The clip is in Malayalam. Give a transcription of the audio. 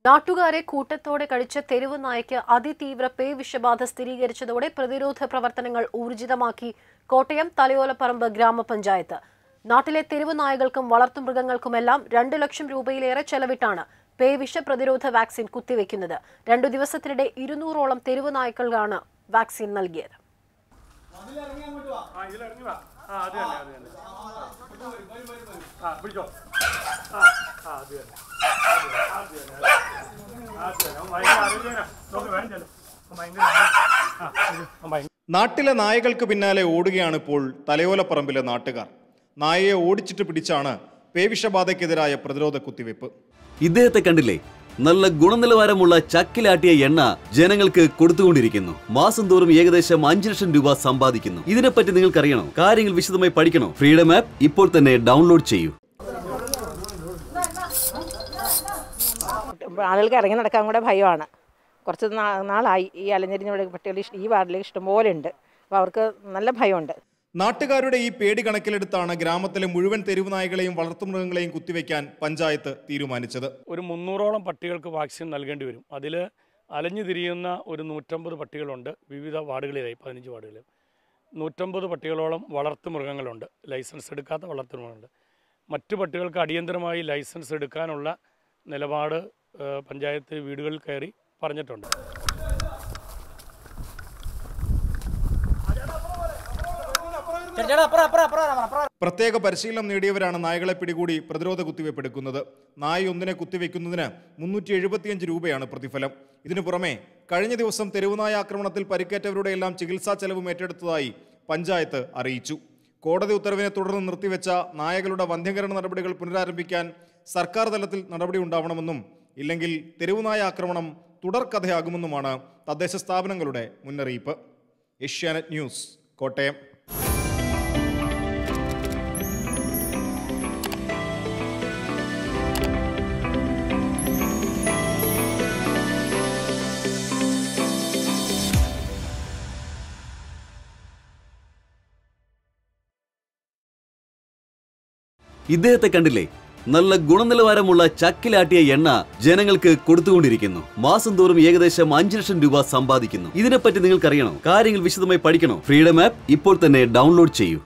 നാട്ടുകാരെ കൂട്ടത്തോടെ കഴിച്ച തെരുവ് നായയ്ക്ക് അതിതീവ്ര പേ വിഷബാധ സ്ഥിരീകരിച്ചതോടെ പ്രതിരോധ പ്രവർത്തനങ്ങൾ ഊർജിതമാക്കി കോട്ടയം തലയോലപ്പറമ്പ് ഗ്രാമപഞ്ചായത്ത് നാട്ടിലെ തെരുവ് നായകൾക്കും വളർത്തുമൃഗങ്ങൾക്കുമെല്ലാം രണ്ടു ലക്ഷം രൂപയിലേറെ ചെലവിട്ടാണ് പേ വിഷ പ്രതിരോധ വാക്സിൻ കുത്തിവെക്കുന്നത് രണ്ടു ദിവസത്തിനിടെ ഇരുന്നൂറോളം തെരുവ് നായ്ക്കൾക്കാണ് വാക്സിൻ നൽകിയത് ആ ഇതിലിറങ്ങി വാ ആ അത് തന്നെ അത് തന്നെ ആ പിടിച്ചോ ആ ആ അത് തന്നെ അത് തന്നെ, അത് തന്നെ അത് തന്നെ അവൻ ഭയങ്കര ആരോഗ്യവാനാ. നോക്ക് വേഗം ചെല്ല്. അവൻ ഭയങ്കര ആ ഇത്, അവൻ ഭയങ്കര നാട്ടിലെ നായകൾക്ക് പിന്നാലെ ഓടുകയാണ് ഇപ്പോൾ തലയോലപ്പറമ്പിലെ നാട്ടുകാർ നായയെ ഓടിച്ചിട്ട് പിടിച്ചാണ് പേവിഷബാധയ്ക്കെതിരായ പ്രതിരോധ കുത്തിവയ്പ് ഇദ്ദേഹത്തെ കണ്ടില്ലേ നല്ല ഗുണനിലവാരമുള്ള ചക്കിലാട്ടിയ എണ്ണ ജനങ്ങൾക്ക് കൊടുത്തുകൊണ്ടിരിക്കുന്നു മാസം തോറും ഏകദേശം അഞ്ചു ലക്ഷം രൂപ സമ്പാദിക്കുന്നു ഇതിനെപ്പറ്റി നിങ്ങൾക്കറിയണോ കാര്യങ്ങൾ വിശദമായി പഠിക്കണോ ഫ്രീഡം ആപ്പ് ഇപ്പോൾ തന്നെ ഡൗൺലോഡ് ചെയ്യൂ ആളുകൾക്ക് ഇറങ്ങി നടക്കാൻ കൂടെ ഭയമാണ് കുറച്ച് നാ- നാളായി ഈ അലഞ്ഞെരിഞ്ഞ പട്ടികൾ ഇഷ്- ഈ വാർഡിൽ ഇഷ്ടംപോലെ ഉണ്ട് അപ്പോൾ അവർക്ക് നല്ല ഭയമുണ്ട് നാട്ടുകാരുടെ ഈ പേടി കണക്കിലെടുത്താണ് ഗ്രാമത്തിലെ മുഴുവൻ തെരുവ് നായകളെയും വളർത്തുമൃഗങ്ങളെയും കുത്തിവെക്കാൻ പഞ്ചായത്ത് തീരുമാനിച്ചത് ഒരു മുന്നൂറോളം പട്ടികൾക്ക് വാക്സിൻ നൽകേണ്ടി വരും അതിൽ അലഞ്ഞു തിരിയുന്ന ഒരു നൂറ്റമ്പത് പട്ടികളുണ്ട് വിവിധ വാർഡുകളിലായി പതിനഞ്ച് വാർഡുകളിൽ നൂറ്റമ്പത് പട്ടികളോളം വളർത്തു മൃഗങ്ങളുണ്ട് ലൈസൻസ് എടുക്കാത്ത വളർത്തു മൃഗങ്ങളുണ്ട് മറ്റു പട്ടികൾക്ക് അടിയന്തരമായി ലൈസൻസ് എടുക്കാനുള്ള നിലപാട് ഏഹ്, പഞ്ചായത്ത് വീടുകളിൽ കയറി പറഞ്ഞിട്ടുണ്ട് പ്രത്യേക പരിശീലനം നേടിയവരാണ് നായകളെ പിടികൂടി പ്രതിരോധ കുത്തിവയ്പ് എടുക്കുന്നത് നായ ഒന്നിനെ കുത്തിവെക്കുന്നതിന് മുന്നൂറ്റി എഴുപത്തിയഞ്ച് രൂപയാണ് പ്രതിഫലം ഇതിനു പുറമെ കഴിഞ്ഞ ദിവസം തെരുവുനായ ആക്രമണത്തിൽ പരിക്കേറ്റവരുടെ എല്ലാം ചികിത്സാ ചെലവും ഏറ്റെടുത്തതായി പഞ്ചായത്ത് അറിയിച്ചു കോടതി ഉത്തരവിനെ തുടർന്ന് നിർത്തിവെച്ച നായകളുടെ വന്ധ്യകരണ നടപടികൾ പുനരാരംഭിക്കാൻ സർക്കാർ തലത്തിൽ നടപടി ഉണ്ടാവണമെന്നും ഇല്ലെങ്കിൽ തെരുവുനായ ആക്രമണം തുടർക്കഥയാകുമെന്നുമാണ് തദ്ദേശ സ്ഥാപനങ്ങളുടെ മുന്നറിയിപ്പ് ഏഷ്യാനെറ്റ് ന്യൂസ് കോട്ടയം ഇദ്ദേഹത്തെ കണ്ടില്ലേ നല്ല ഗുണനിലവാരമുള്ള ചക്കിലാട്ടിയ എണ്ണ ജനങ്ങൾക്ക് കൊടുത്തുകൊണ്ടിരിക്കുന്നു മാസം തോറും ഏകദേശം അഞ്ചു ലക്ഷം രൂപ സമ്പാദിക്കുന്നു ഇതിനെപ്പറ്റി നിങ്ങൾക്കറിയണോ കാര്യങ്ങൾ വിശദമായി പഠിക്കണോ ഫ്രീഡം ആപ്പ് ഇപ്പോൾ തന്നെ ഡൗൺലോഡ് ചെയ്യൂ